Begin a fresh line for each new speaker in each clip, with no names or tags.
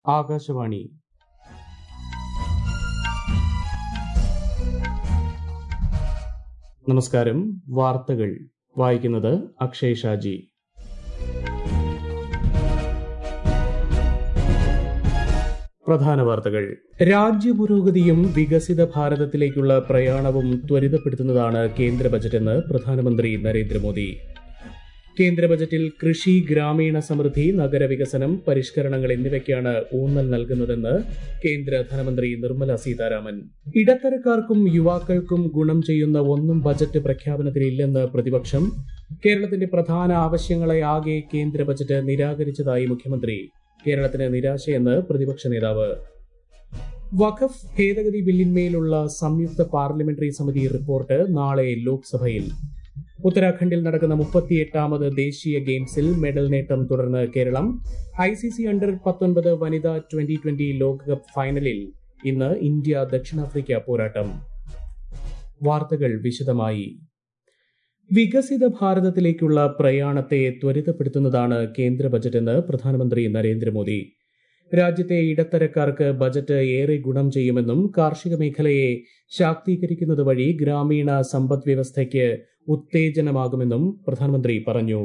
ആകാശവാണി നമസ്കാരം വാർത്തകൾ വായിക്കുന്നത് അക്ഷയ് ഷാജി പ്രധാന വാർത്തകൾ രാജ്യപുരോഗതിയും വികസിത ഭാരതത്തിലേക്കുള്ള പ്രയാണവും ത്വരിതപ്പെടുത്തുന്നതാണ് കേന്ദ്ര ബജറ്റെന്ന് പ്രധാനമന്ത്രി നരേന്ദ്രമോദി കേന്ദ്ര ബജറ്റിൽ കൃഷി ഗ്രാമീണ സമൃദ്ധി നഗരവികസനം പരിഷ്കരണങ്ങൾ എന്നിവയ്ക്കാണ് ഊന്നൽ നൽകുന്നതെന്ന് കേന്ദ്ര ധനമന്ത്രി നിർമ്മല സീതാരാമൻ ഇടത്തരക്കാർക്കും യുവാക്കൾക്കും ഗുണം ചെയ്യുന്ന ഒന്നും ബജറ്റ് പ്രഖ്യാപനത്തിലില്ലെന്ന് പ്രതിപക്ഷം കേരളത്തിന്റെ പ്രധാന ആവശ്യങ്ങളെ ആകെ കേന്ദ്ര ബജറ്റ് നിരാകരിച്ചതായി മുഖ്യമന്ത്രി കേരളത്തിന് നിരാശയെന്ന് പ്രതിപക്ഷ നേതാവ് വഖഫ് ഭേദഗതി ബില്ലിന്മേലുള്ള സംയുക്ത പാർലമെന്ററി സമിതി റിപ്പോർട്ട് നാളെ ലോക്സഭയിൽ ഉത്തരാഖണ്ഡിൽ നടക്കുന്ന മുപ്പത്തിയെട്ടാമത് ദേശീയ ഗെയിംസിൽ മെഡൽ നേട്ടം തുടർന്ന് Keralam I C C under പത്തൊൻപത് വനിതാ ട്വന്റി ട്വന്റി ലോകകപ്പ് ഫൈനലിൽ ഇന്ന് ഇന്ത്യ ദക്ഷിണാഫ്രിക്ക പോരാട്ടം വാർത്തകൾ വിശദമായി വികസിത ഭാരതത്തിലേക്കുള്ള പ്രയാണത്തെ ത്വരിതപ്പെടുത്തുന്നതാണ് കേന്ദ്ര ബജറ്റെന്ന് പ്രധാനമന്ത്രി നരേന്ദ്രമോദി രാജ്യത്തെ ഇടത്തരക്കാർക്ക് ബജറ്റ് ഏറെ ഗുണം ചെയ്യുമെന്നും കാർഷിക മേഖലയെ ശാക്തീകരിക്കുന്നത് വഴി ഗ്രാമീണ സമ്പദ് വ്യവസ്ഥയ്ക്ക് ഉത്തേജനമാകുമെന്നും പ്രധാനമന്ത്രി പറഞ്ഞു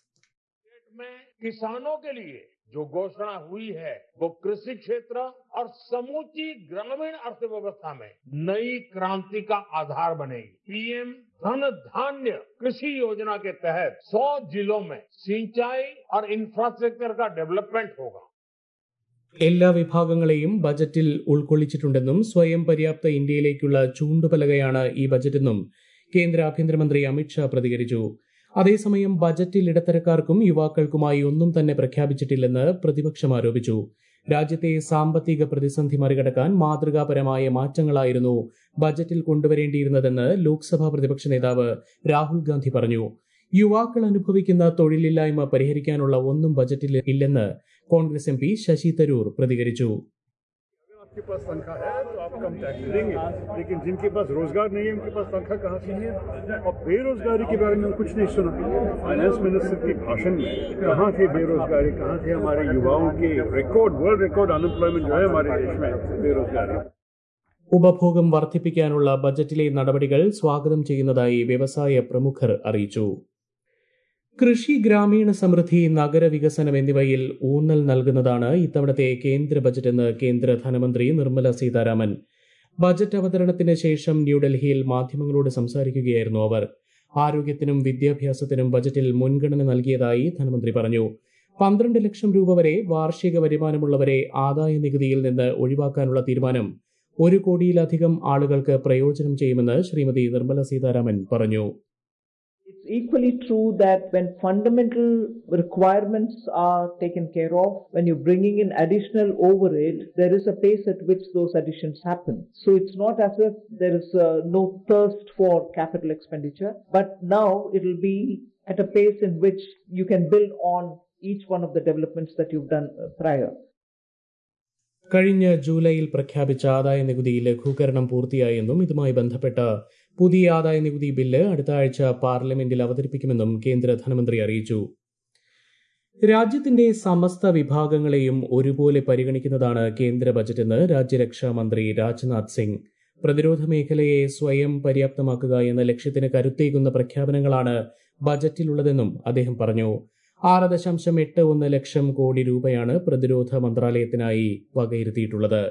में किसानों के लिए जो घोषणा हुई है वो कृषि क्षेत्र और समूची ग्रामीण अर्थव्यवस्था में नई क्रांति का आधार बनेगी पीएम धन धान्य कृषि योजना के तहत 100 जिलों में सिंचाई और इंफ्रास्ट्रक्चर का डेवलपमेंट होगा
എല്ലാ വിഭാഗങ്ങളെയും ബജറ്റിൽ ഉൾക്കൊള്ളിച്ചിട്ടുണ്ടെന്നും സ്വയം പര്യാപ്ത ഇന്ത്യയിലേക്കുള്ള ചൂണ്ടുപലകയാണ് ഈ ബജറ്റെന്നും കേന്ദ്ര ആഭ്യന്തരമന്ത്രി അമിത്ഷാ പ്രതികരിച്ചു അതേസമയം ബജറ്റിൽ ഇടത്തരക്കാർക്കും യുവാക്കൾക്കുമായി ഒന്നും തന്നെ പ്രഖ്യാപിച്ചിട്ടില്ലെന്ന് പ്രതിപക്ഷം ആരോപിച്ചു രാജ്യത്തെ സാമ്പത്തിക പ്രതിസന്ധി മറികടക്കാൻ മാതൃകാപരമായ മാറ്റങ്ങളായിരുന്നു ബജറ്റിൽ കൊണ്ടുവരേണ്ടിയിരുന്നതെന്ന് ലോക്സഭാ പ്രതിപക്ഷ നേതാവ് രാഹുൽ ഗാന്ധി പറഞ്ഞു യുവാക്കൾ അനുഭവിക്കുന്ന തൊഴിലില്ലായ്മ പരിഹരിക്കാനുള്ള ഒന്നും ബജറ്റിൽ ഇല്ലെന്ന് Congress M P Shashi Tharoor പ്രതികരിച്ചു
आपके पास तनख्वाह है तो आप कम टैक्स देंगे लेकिन जिनके पास रोजगार नहीं है उनके पास तनख्वाह कहाँ से है और बेरोजगारी के बारे में हम कुछ नहीं सुना फाइनेंस मिनिस्टर के भाषण में कहाँ थे बेरोजगारी कहाँ थे हमारे युवाओं के रिकॉर्ड वर्ल्ड रिकॉर्ड अनएम्प्लॉयमेंट जो है हमारे देश में बेरोजगारी
ഉപഭോഗം വർദ്ധിപ്പിക്കാനുള്ള ബജറ്റിലെ നടപടികൾ സ്വാഗതം ചെയ്യുന്നതായി വ്യവസായ പ്രമുഖർ അറിയിച്ചു കൃഷി ഗ്രാമീണ സമൃദ്ധി നഗരവികസനം എന്നിവയിൽ ഊന്നൽ നൽകുന്നതാണ് ഇത്തവണത്തെ കേന്ദ്ര ബജറ്റെന്ന് കേന്ദ്ര ധനമന്ത്രി നിർമ്മല സീതാരാമൻ ബജറ്റ് അവതരണത്തിന് ശേഷം ന്യൂഡൽഹിയിൽ മാധ്യമങ്ങളോട് സംസാരിക്കുകയായിരുന്നു അവർ ആരോഗ്യത്തിനും വിദ്യാഭ്യാസത്തിനും ബജറ്റിൽ മുൻഗണന നൽകിയതായി ധനമന്ത്രി പറഞ്ഞു പന്ത്രണ്ട് ലക്ഷം രൂപ വരെ വാർഷിക വരുമാനമുള്ളവരെ ആദായ നികുതിയിൽ നിന്ന് ഒഴിവാക്കാനുള്ള തീരുമാനം ഒരു കോടിയിലധികം ആളുകൾക്ക് പ്രയോജനം ചെയ്യുമെന്ന് ശ്രീമതി നിർമ്മല സീതാരാമൻ പറഞ്ഞു
It's equally true that when fundamental requirements are taken care of, when you're bringing in additional overhead, there is a pace at which those additions happen. So it's not as if there is uh, no thirst for capital expenditure, but now it will be at a pace in which you can build on each one of the developments that you've done uh, prior.
കഴിഞ്ഞ ജൂലൈയിൽ പ്രഖ്യാപിച്ച ആദായ നികുതി ലഘൂകരണം പൂർത്തിയായെന്നും ഇതുമായി ബന്ധപ്പെട്ട പുതിയ ആദായ നികുതി ബില്ല് അടുത്ത ആഴ്ച പാർലമെന്റിൽ അവതരിപ്പിക്കുമെന്നും കേന്ദ്ര ധനമന്ത്രി അറിയിച്ചു രാജ്യത്തിന്റെ സമസ്ത വിഭാഗങ്ങളെയും ഒരുപോലെ പരിഗണിക്കുന്നതാണ് കേന്ദ്ര ബജറ്റെന്ന് രാജ്യരക്ഷാ മന്ത്രി രാജ്നാഥ് സിംഗ് പ്രതിരോധ മേഖലയെ സ്വയം പര്യാപ്തമാക്കുക എന്ന ലക്ഷ്യത്തിന് കരുത്തേകുന്ന പ്രഖ്യാപനങ്ങളാണ് ബജറ്റിലുള്ളതെന്നും അദ്ദേഹം പറഞ്ഞു ആറ് ദശാംശം എട്ട് ഒന്ന് ലക്ഷം കോടി രൂപയാണ് പ്രതിരോധ മന്ത്രാലയത്തിനായി വകയിരുത്തിയിട്ടുള്ളത്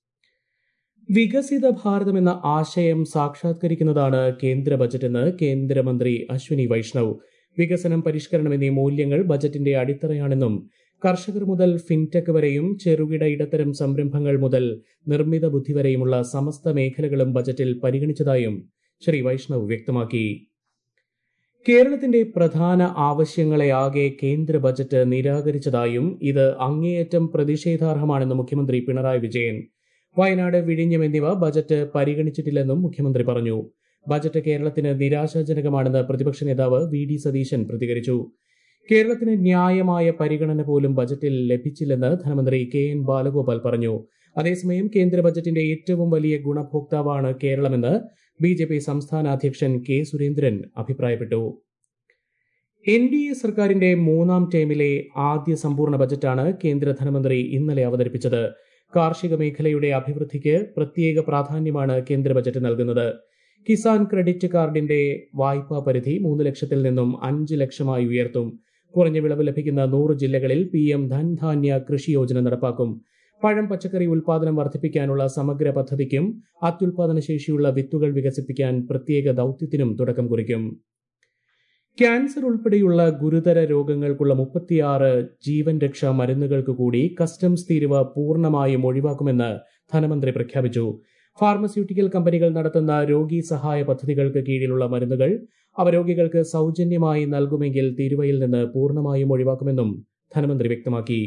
വികസിത ഭാരതം എന്ന ആശയം സാക്ഷാത്കരിക്കുന്നതാണ് കേന്ദ്ര ബജറ്റെന്ന് കേന്ദ്രമന്ത്രി അശ്വിനി വൈഷ്ണവ് വികസനം പരിഷ്കരണം എന്നീ മൂല്യങ്ങൾ ബജറ്റിന്റെ അടിത്തറയാണെന്നും കർഷകർ മുതൽ ഫിൻടെക് വരെയും ചെറുകിട ഇടത്തരം സംരംഭങ്ങൾ മുതൽ നിർമ്മിത ബുദ്ധി വരെയുമുള്ള സമസ്ത മേഖലകളും ബജറ്റിൽ പരിഗണിച്ചതായും ശ്രീ വൈഷ്ണവ് വ്യക്തമാക്കി കേരളത്തിന്റെ പ്രധാന ആവശ്യങ്ങളെ ആകെ കേന്ദ്ര ബജറ്റ് നിരാകരിച്ചതായും ഇത് അങ്ങേയറ്റം പ്രതിഷേധാർഹമാണെന്ന് മുഖ്യമന്ത്രി പിണറായി വിജയൻ വയനാട് വിഴിഞ്ഞം എന്നിവ ബജറ്റ് പരിഗണിച്ചിട്ടില്ലെന്നും മുഖ്യമന്ത്രി പറഞ്ഞു ബജറ്റ് കേരളത്തിന് നിരാശാജനകമാണെന്ന് പ്രതിപക്ഷ നേതാവ് വി ഡി സതീശൻ പ്രതികരിച്ചു കേരളത്തിന് ന്യായമായ പരിഗണന പോലും ബജറ്റിൽ ലഭിച്ചില്ലെന്ന് ധനമന്ത്രി കെ എൻ ബാലഗോപാൽ പറഞ്ഞു അതേസമയം കേന്ദ്ര ബജറ്റിന്റെ ഏറ്റവും വലിയ ഗുണഭോക്താവാണ് കേരളമെന്ന് ബി ജെ പി സംസ്ഥാന അധ്യക്ഷൻ കെ സുരേന്ദ്രൻ അഭിപ്രായപ്പെട്ടു എൻ ഡി എ സർക്കാരിന്റെ മൂന്നാം ടേമിലെ ആദ്യ സമ്പൂർണ്ണ ബജറ്റാണ് കേന്ദ്ര ധനമന്ത്രി ഇന്നലെ അവതരിപ്പിച്ചത് കാർഷിക മേഖലയുടെ അഭിവൃദ്ധിക്ക് പ്രത്യേക പ്രാധാന്യമാണ് കേന്ദ്ര ബജറ്റ് നൽകുന്നത് കിസാൻ ക്രെഡിറ്റ് കാർഡിന്റെ വായ്പാ പരിധി മൂന്ന് ലക്ഷത്തിൽ നിന്നും അഞ്ച് ലക്ഷമായി ഉയർത്തും കുറഞ്ഞ വിളവ് ലഭിക്കുന്ന നൂറ് ജില്ലകളിൽ പി എം ധൻധാന്യ കൃഷി യോജന നടപ്പാക്കും പഴം പച്ചക്കറി ഉൽപാദനം വർദ്ധിപ്പിക്കാനുള്ള സമഗ്ര പദ്ധതിക്കും അത്യുൽപാദന ശേഷിയുള്ള വിത്തുകൾ വികസിപ്പിക്കാൻ പ്രത്യേക ദൌത്യത്തിനും തുടക്കം കുറിക്കും ക്യാൻസർ ഉൾപ്പെടെയുള്ള ഗുരുതര രോഗങ്ങൾക്കുള്ള മുപ്പത്തിയാറ് ജീവൻ രക്ഷാ മരുന്നുകൾക്ക് കൂടി കസ്റ്റംസ് തീരുവ പൂർണ്ണമായും ഒഴിവാക്കുമെന്ന് ധനമന്ത്രി പ്രഖ്യാപിച്ചു ഫാർമസ്യൂട്ടിക്കൽ കമ്പനികൾ നടത്തുന്ന രോഗി സഹായ പദ്ധതികൾക്ക് കീഴിലുള്ള മരുന്നുകൾ അവ രോഗികൾക്ക് സൗജന്യമായി നൽകുമെങ്കിൽ തീരുവയിൽ നിന്ന് പൂർണ്ണമായും ഒഴിവാക്കുമെന്നും ധനമന്ത്രി വ്യക്തമാക്കി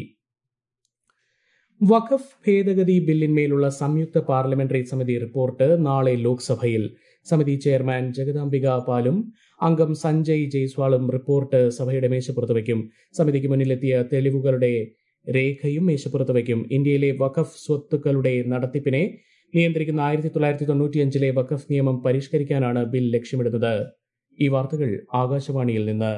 വഖഫ് ഭേദഗതി ബില്ലിന്മേലുള്ള സംയുക്ത പാർലമെന്ററി സമിതി റിപ്പോർട്ട് നാളെ ലോക്സഭയിൽ സമിതി ചെയർമാൻ ജഗദാംബിക പാലും അംഗം സഞ്ജയ് ജയ്സ്വാളും റിപ്പോർട്ട് സഭയുടെ മേശപ്പുറത്ത് വയ്ക്കും സമിതിക്ക് മുന്നിലെത്തിയ തെളിവുകളുടെ രേഖയും മേശപ്പുറത്ത് വയ്ക്കും ഇന്ത്യയിലെ വഖഫ് സ്വത്തുക്കളുടെ നടത്തിപ്പിനെ നിയന്ത്രിക്കുന്ന ആയിരത്തി തൊള്ളായിരത്തി തൊണ്ണൂറ്റിയഞ്ചിലെ വഖഫ് നിയമം പരിഷ്കരിക്കാനാണ് ബിൽ ലക്ഷ്യമിടുന്നത് ഈ വാർത്തകൾ ആകാശവാണിയിൽ നിന്ന്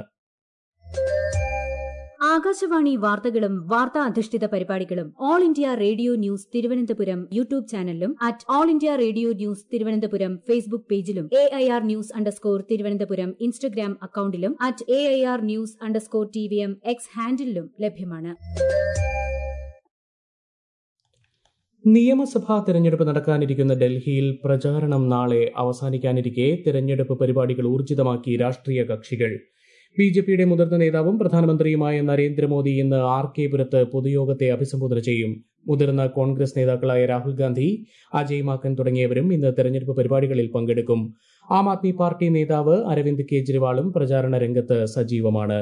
ആകാശവാണി വാർത്തകളും വാർത്താ അധിഷ്ഠിത പരിപാടികളും all India radio news Thiruvananthapuram YouTube ചാനലിലും at all India radio news Thiruvananthapuram Facebook പേജിലും A I R news underscore Thiruvananthapuram Instagram അക്കൌണ്ടിലും at A I R news underscore T V M X ഹാൻഡിലും ലഭ്യമാണ്
നിയമസഭാ തെരഞ്ഞെടുപ്പ് നടക്കാനിരിക്കുന്ന ഡൽഹിയിൽ പ്രചാരണം നാളെ അവസാനിക്കാനിരിക്കെ തെരഞ്ഞെടുപ്പ് പരിപാടികൾ ഊർജിതമാക്കി രാഷ്ട്രീയ കക്ഷികൾ ബി ജെ പിയുടെ മുതിർന്ന നേതാവും പ്രധാനമന്ത്രിയുമായ നരേന്ദ്രമോദി ഇന്ന് ആർ കെ പുരത്ത് പൊതുയോഗത്തെ അഭിസംബോധന ചെയ്യും മുതിർന്ന കോൺഗ്രസ് നേതാക്കളായ രാഹുൽ ഗാന്ധി അജയ് മാക്കൻ തുടങ്ങിയവരും ഇന്ന് തെരഞ്ഞെടുപ്പ് പരിപാടികളിൽ പങ്കെടുക്കും ആം ആദ്മി പാർട്ടി നേതാവ് അരവിന്ദ് കെജ്രിവാളും പ്രചാരണ രംഗത്ത് സജീവമാണ്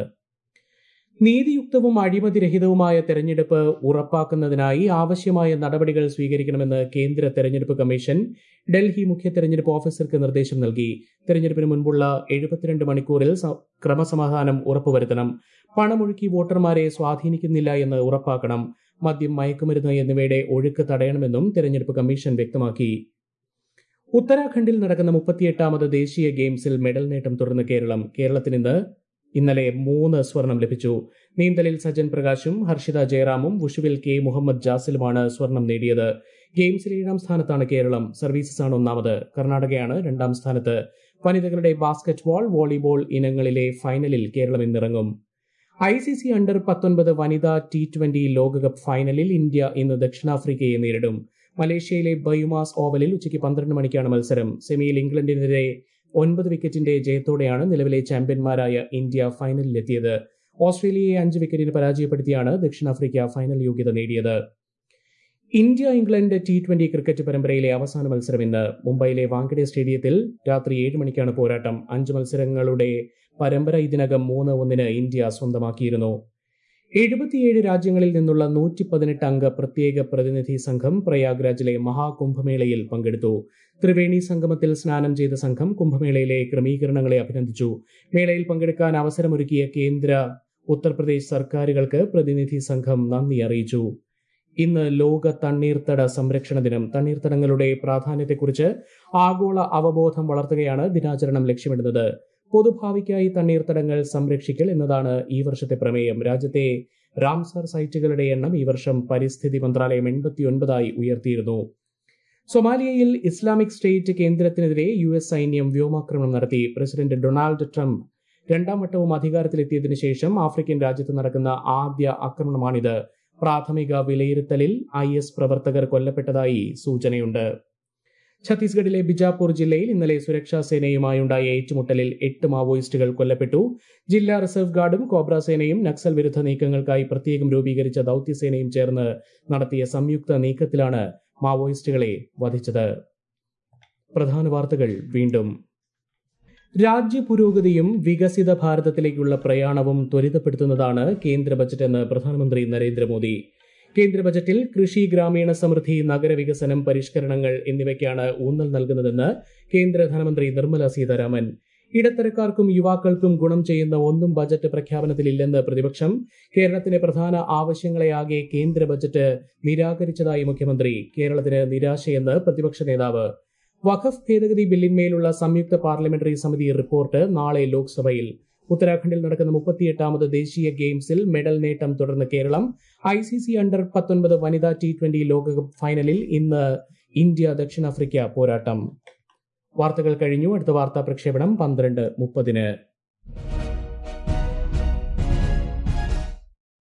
നീതിയുക്തവും അഴിമതിരഹിതവുമായ തെരഞ്ഞെടുപ്പ് ഉറപ്പാക്കുന്നതിനായി ആവശ്യമായ നടപടികൾ സ്വീകരിക്കണമെന്ന് കേന്ദ്ര തെരഞ്ഞെടുപ്പ് കമ്മീഷൻ ഡൽഹി മുഖ്യ തെരഞ്ഞെടുപ്പ് ഓഫീസർക്ക് നിർദ്ദേശം നൽകി തെരഞ്ഞെടുപ്പിന് മുൻപുള്ള എഴുപത്തിരണ്ട് മണിക്കൂറിൽ ക്രമസമാധാനം ഉറപ്പുവരുത്തണം പണമൊഴുക്കി വോട്ടർമാരെ സ്വാധീനിക്കുന്നില്ല എന്ന് ഉറപ്പാക്കണം മദ്യം മയക്കുമരുന്ന് എന്നിവയുടെ ഒഴുക്ക് തടയണമെന്നും തെരഞ്ഞെടുപ്പ് കമ്മീഷൻ വ്യക്തമാക്കി ഉത്തരാഖണ്ഡിൽ നടക്കുന്ന മുപ്പത്തിയെട്ടാമത് ദേശീയ ഗെയിംസിൽ മെഡൽ നേട്ടം തുടർന്ന് കേരളം കേരളത്തിന് ഇന്ന് ഇന്നലെ മൂന്ന് സ്വർണം ലഭിച്ചു നീന്തലിൽ സജൻ പ്രകാശും ഹർഷിത ജയറാമും വുഷുവിൽ കെ മുഹമ്മദ് ജാസിലുമാണ് സ്വർണം നേടിയത് ഗെയിംസിൽ ഏഴാം സ്ഥാനത്താണ് കേരളം സർവീസസ് ആണ് ഒന്നാമത് കർണാടകയാണ് രണ്ടാം സ്ഥാനത്ത് വനിതകളുടെ ബാസ്കറ്റ്ബോൾ വോളിബോൾ ഇനങ്ങളിലെ ഫൈനലിൽ കേരളം ഇന്നിറങ്ങും ഐ സി സി അണ്ടർ പത്തൊൻപത് വനിതാ ടി ട്വന്റി ലോകകപ്പ് ഫൈനലിൽ ഇന്ത്യ ഇന്ന് ദക്ഷിണാഫ്രിക്കയെ നേരിടും മലേഷ്യയിലെ ബയുമാസ് ഓവലിൽ ഉച്ചയ്ക്ക് പന്ത്രണ്ട് മണിക്കാണ് മത്സരം സെമിയിൽ ഇംഗ്ലണ്ടിനെതിരെ ഒൻപത് വിക്കറ്റിന്റെ ജയത്തോടെയാണ് നിലവിലെ ചാമ്പ്യന്മാരായ ഇന്ത്യ ഫൈനലിലെത്തിയത് ഓസ്ട്രേലിയയെ അഞ്ച് വിക്കറ്റിന് പരാജയപ്പെടുത്തിയാണ് ദക്ഷിണാഫ്രിക്ക ഫൈനൽ യോഗ്യത നേടിയത് India England T twenty cricket പരമ്പരയിലെ അവസാന മത്സരം ഇന്ന് മുംബൈയിലെ വാങ്കഡെ സ്റ്റേഡിയത്തിൽ രാത്രി ഏഴ് മണിക്കാണ് പോരാട്ടം അഞ്ച് മത്സരങ്ങളുടെ പരമ്പര ഇതിനകം മൂന്ന് ഒന്നിന് ഇന്ത്യ സ്വന്തമാക്കിയിരുന്നു എഴുപത്തിയേഴ് രാജ്യങ്ങളിൽ നിന്നുള്ള നൂറ്റി പതിനെട്ട് അംഗ പ്രത്യേക പ്രതിനിധി സംഘം പ്രയാഗ്രാജിലെ മഹാകുംഭമേളയിൽ പങ്കെടുത്തു ത്രിവേണി സംഗമത്തിൽ സ്നാനം ചെയ്ത സംഘം കുംഭമേളയിലെ ക്രമീകരണങ്ങളെ അഭിനന്ദിച്ചു മേളയിൽ പങ്കെടുക്കാൻ അവസരമൊരുക്കിയ കേന്ദ്ര ഉത്തർപ്രദേശ് സർക്കാരുകൾക്ക് പ്രതിനിധി സംഘം നന്ദി അറിയിച്ചു ഇന്ന് ലോക തണ്ണീർത്തട സംരക്ഷണ ദിനം തണ്ണീർത്തടങ്ങളുടെ പ്രാധാന്യത്തെക്കുറിച്ച് ആഗോള അവബോധം വളർത്തുകയാണ് ദിനാചരണം ലക്ഷ്യമിടുന്നത് പൊതുഭാവിക്കായി തണ്ണീർത്തടങ്ങൾ സംരക്ഷിക്കൽ എന്നതാണ് ഈ വർഷത്തെ പ്രമേയം രാജ്യത്തെ റാംസർ സൈറ്റുകളുടെ എണ്ണം ഈ വർഷം പരിസ്ഥിതി മന്ത്രാലയം എൺപത്തിയൊൻപതായി ഉയർത്തിയിരുന്നു സൊമാലിയയിൽ ഇസ്ലാമിക് സ്റ്റേറ്റ് കേന്ദ്രത്തിനെതിരെ യു എസ് സൈന്യം വ്യോമാക്രമണം നടത്തി പ്രസിഡന്റ് ഡൊണാൾഡ് ട്രംപ് രണ്ടാം വട്ടവും അധികാരത്തിലെത്തിയതിനു ശേഷം ആഫ്രിക്കൻ രാജ്യത്ത് നടക്കുന്ന ആദ്യ ആക്രമണമാണിത് പ്രാഥമിക വിലയിരുത്തലിൽ ഐ എസ് പ്രവർത്തകർ കൊല്ലപ്പെട്ടതായി സൂചനയുണ്ട് ഛത്തീസ്ഗഡിലെ ബിജാപൂർ ജില്ലയിൽ ഇന്നലെ സുരക്ഷാ സേനയുമായുണ്ടായ ഏറ്റുമുട്ടലിൽ എട്ട് മാവോയിസ്റ്റുകൾ കൊല്ലപ്പെട്ടു ജില്ലാ റിസർവ് ഗാർഡും കോബ്ര സേനയും നക്സൽ വിരുദ്ധ നീക്കങ്ങൾക്കായി പ്രത്യേകം രൂപീകരിച്ച ദൌത്യസേനയും ചേർന്ന് നടത്തിയ സംയുക്ത നീക്കത്തിലാണ് മാവോയിസ്റ്റുകളെ വധിച്ചത് പ്രധാന വാർത്തകൾ വീണ്ടും രാജ്യപുരോഗതിയും വികസിത ഭാരതത്തിലേക്കുള്ള പ്രയാണവും ത്വരിതപ്പെടുത്തുന്നതാണ് കേന്ദ്ര ബജറ്റെന്ന് പ്രധാനമന്ത്രി നരേന്ദ്രമോദി കേന്ദ്ര ബജറ്റിൽ കൃഷി ഗ്രാമീണ സമൃദ്ധി നഗരവികസനം പരിഷ്കരണങ്ങൾ എന്നിവയ്ക്കാണ് ഊന്നൽ നൽകുന്നതെന്ന് കേന്ദ്ര ധനമന്ത്രി നിർമ്മല സീതാരാമൻ ഇടത്തരക്കാർക്കും യുവാക്കൾക്കും ഗുണം ചെയ്യുന്ന ഒന്നും ബജറ്റ് പ്രഖ്യാപനത്തിലില്ലെന്ന് പ്രതിപക്ഷം കേരളത്തിലെ പ്രധാന ആവശ്യങ്ങളെയാകെ കേന്ദ്ര ബജറ്റ് നിരാകരിച്ചതായി മുഖ്യമന്ത്രി കേരളത്തിന് നിരാശയെന്ന് പ്രതിപക്ഷ നേതാവ് വഖഫ് ഭേദഗതി ബില്ലിന്മേലുള്ള സംയുക്ത പാർലമെന്ററി സമിതി റിപ്പോർട്ട് നാളെ ലോക്സഭയിൽ ഉത്തരാഖണ്ഡിൽ നടക്കുന്ന മുപ്പത്തിയെട്ടാമത് ദേശീയ ഗെയിംസിൽ മെഡൽ നേട്ടം തുടർന്ന് Keralam I C C under പത്തൊൻപത് വനിതാ ടി ട്വന്റി ലോകകപ്പ് ഫൈനലിൽ ഇന്ന് ഇന്ത്യ ദക്ഷിണാഫ്രിക്ക പോരാട്ടം വാർത്തകൾ കഴിഞ്ഞു അടുത്ത വാർത്താ പ്രക്ഷേപണം പന്ത്രണ്ട് മുപ്പതിന്